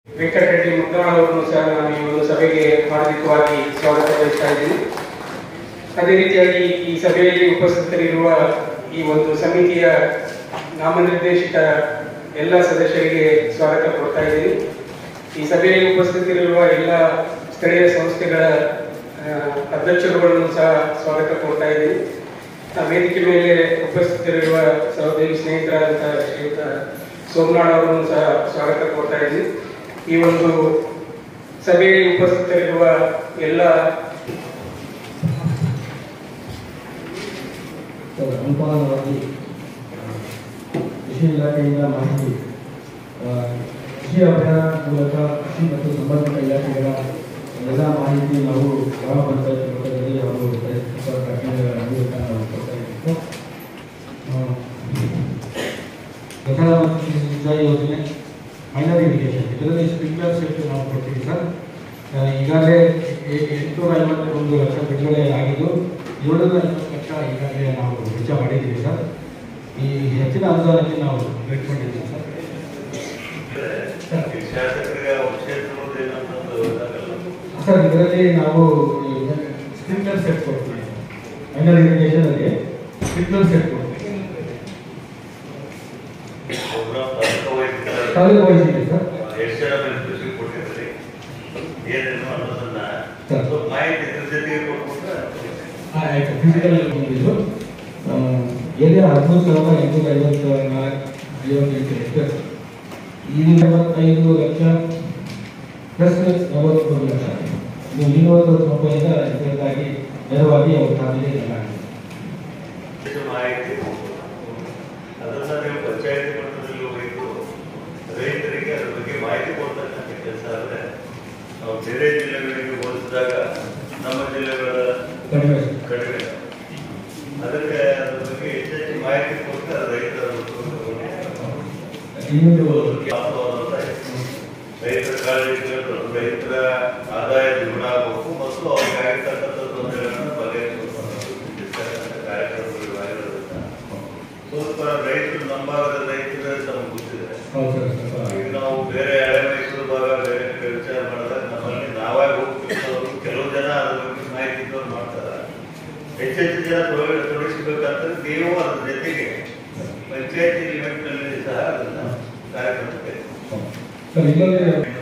ವೆಂಕಟರೆಡ್ಡಿ ಮುದ್ದಾಳ ಅವರನ್ನು ಸಹ ನಾನು ಈ ಒಂದು ಸಭೆಗೆ ಹಾರ್ದಿಕವಾಗಿ ಸ್ವಾಗತ ಬಯಸ್ತಾ ಇದ್ದೀನಿ ಅದೇ ರೀತಿಯಾಗಿ ಈ ಸಭೆಯಲ್ಲಿ ಉಪಸ್ಥಿತರಿರುವ ಈ ಒಂದು ಸಮಿತಿಯ ನಾಮನಿರ್ದೇಶಿತ ಎಲ್ಲ ಸದಸ್ಯರಿಗೆ ಸ್ವಾಗತ ಕೊಡ್ತಾ ಇದ್ದೀನಿ ಈ ಸಭೆಯಲ್ಲಿ ಉಪಸ್ಥಿತರಿರುವ ಎಲ್ಲ ಸ್ಥಳೀಯ ಸಂಸ್ಥೆಗಳ ಆ, ಅಧ್ಯಕ್ಷರುಗಳನ್ನು ಸಹ ಸ್ವಾಗತ ಕೊಡ್ತಾ ಇದ್ದೀನಿ ಆ ವೇದಿಕೆ ಮೇಲೆ ಉಪಸ್ಥಿತರಿರುವ ಸಹೋದರಿ ಸ್ನೇಹಿತರಾದಂತಹ ಶ್ರೀಯುತ ಸೋಮನಾಳ್ ಅವರನ್ನು ಸಹ ಸ್ವಾಗತ ಕೊಡ್ತಾ ಇದ್ದೀನಿ ಈ ಒಂದು ಸಭೆಯಲ್ಲಿ ಉಪಸ್ಥಿತರಿರುವ ಎಲ್ಲ ಅನುಪಾತವಾಗಿ ಕೃಷಿ ಇಲಾಖೆಯಿಂದ ಮಾಹಿತಿ ಆ, ಕೃಷಿ ಅಭಿಯಾನ ಮೂಲಕ ಕೃಷಿ ಮತ್ತು ಸಂಬಂಧಿತ ಇಲಾಖೆಗಳ ಎಲ್ಲ ಮಾಹಿತಿ ನಾವು ಗ್ರಾಮ ಪಂಚಾಯತ್ ಮಟ್ಟದಲ್ಲಿ ಹಾಗೂ ರೈತ ಕಠಿಣಗಳ ಮೂಲಕ ನಾವು ಕೊಡ್ತಾ ಇದ್ದೀವಿ ಆ, ಪ್ರಧಾನಮಂತ್ರಿ ಸಿಂಚಾಯಿ ಯೋಜನೆ ಮೈನರ್ ಇರಿಗೇಷನ್ ಇದರಲ್ಲಿ ಸ್ಪ್ರಿಂಕ್ಲರ್ ಸೆಟ್ ನಾವು ಕೊಡ್ತೀವಿ ಸರ್ ಆ, ಈಗಾಗಲೇ ಎ- ಎಂಟುನೂರ ಐವತ್ತೊಂದು ಲಕ್ಷ ಬಿಡುಗಡೆ ಆಗಿದ್ದು ಏಳುನೂರ ಐವತ್ತು ಲಕ್ಷ ಈಗಾಗಲೇ ನಾವು ವೆಚ್ಚ ಮಾಡಿದ್ದೀವಿ ಸರ್ ಈ ಹೆಚ್ಚಿನ ಅನುದಾನಕ್ಕೆ ನಾವು ವೇಟ್ ಮಾಡಿದ್ದೀವಿ ಸರ್ ಈ ಶಾಸಕರಿಗೆ ಔಷಧ ತಗೊಳ್ಳೋದು ಏನಂತಂದು ಗೊತ್ತಾಗಲ್ಲ. ಸರ್ ಇದರಲ್ಲಿ ನಾವು ಸ್ಪ್ರಿಂಕ್ಲರ್ ಸೆಟ್ ಕೊಡ್ತೀವಿ ಮೈನರ್ ಇರಿಗೇಷನ್ ಅಲ್ಲಿ ಸ್ಪ್ರಿಂಕ್ಲರ್ ಸೆಟ್ ಕೊಡ್ತೀವಿ ಪ್ರೋಗ್ರಾಮ್ ತಾಲೂಕು ವೈದ್ಯರ ತಾಲೂಕು ವಹಿಸಿದ್ದೀವಿ ಸರ್ ಎಷ್ಟು ಜನ ಬೆನಿಫಿಷರಿ ಕೊಟ್ಟಿದ್ರಿ ಏನೇನು ಅನ್ನೋದನ್ನ ಸರ್. ಸ್ವಲ್ಪ ಮಾಹಿತಿ ಇದ್ರ ಜೊತೆಗೆ ಕೊಟ್ಬಿಟ್ರೆ ಆಯ್ತು ಫಿಸಿಕಲ್ ಬಂದಿದ್ದು ಏರಿಯಾ ಹದಿಮೂರು ಸಾವಿರದ ಎಂಟುನೂರ ಐವತ್ತ ನಾಲ್ಕು ಐವತ್ತೆಂಟು ಹೆಕ್ಟೇರ್ ಇದು ಎಂಬತ್ತೈದು ಲಕ್ಷ ಪ್ಲಸ್ ನಲವತ್ಮೂರು ಲಕ್ಷ ಇದು ಇನ್ನೂರ ರೂಪಾಯಿಂದ ಇದಕ್ಕಾಗಿ ನೇರವಾಗಿ ಅವ್ರ ಖಾತೆಗೆ ಜಮಾಗಿದೆ ಎಷ್ಟು ಮಾಹಿತಿ ಅದನ್ನ ನೀವು ಪಂಚಾಯತಿ ಮಟ್ಟದಲ್ಲಿ ಹೋಗಿದ್ದು ರೈತರಿಗೆ ಅದ್ರ ಬಗ್ಗೆ ಮಾಹಿತಿ ಕೊಡ್ತಕ್ಕಂಥ ಕೆಲಸ ಆದ್ರೆ ನಾವು ಬೇರೆ ಜಿಲ್ಲೆಗಳಿಗೆ ಹೋಲಿಸಿದಾಗ ನಮ್ಮ ಜಿಲ್ಲೆಗಳ ಕಡಿಮೆ ಕಡಿಮೆ ಅದಕ್ಕೆ ಅದ್ರ ಬಗ್ಗೆ ಹೆಚ್ಚೆಚ್ಚು ಮಾಹಿತಿ ಕೊಟ್ಟು ರೈತರ ಇನ್ನೊಂದು ರೈತರ ಕಾಳಜಿಗಳು ರೈತರ ಆದಾಯ ದ್ವಿಗುಣ ಆಗಬೇಕು ಮತ್ತು ಅವ್ರಿಗೆ ಆಗಿರ್ತಕ್ಕಂಥ ತೊಂದರೆಗಳನ್ನು ಬಗೆಹರಿಸಬೇಕು ಕಾರ್ಯಕ್ರಮಗಳು ಆಗಿರೋದ್ರಿಂದ ಸ್ವಲ್ಪ ರೈತರು ನಮ್ಮ ಭಾಗದ ರೈತರು ನಮ್ಗೆ ಗೊತ್ತಿದೆ ಹೌದು ಸರ್ ಸ್ವಲ್ಪ ಈಗ ನಾವು ಬೇರೆ ಹಳೆ ಮೈಸೂರು ಭಾಗ ಬೇರೆ ಕಡೆ ವಿಚಾರ ಮಾಡಿದಾಗ ನಮ್ಮಲ್ಲಿ ನಾವೇ ಹೋಗ್ತಿದ್ದವರು ಕೆಲವು ಜನ ಅದ್ರ ಬಗ್ಗೆ ಮಾಹಿತಿ ಇದ್ದವ್ರು ಮಾಡ್ತಾರೆ ಹೆಚ್ಚೆಚ್ಚು ಜನ ತೊಡಗಿ ತೊಡಗಿಸ್ಬೇಕಂದ್ರೆ ನೀವು ಅದ್ರ ಜೊತೆಗೆ ಪಂಚಾಯತಿ ಲಿಮಿಟ್ನಲ್ಲಿ ಸಹ ಅದನ್ನ ಕಾರ್ಯಕ್ರಮಕ್ಕೆ ಸರ್ ಇನ್ನೊಂದು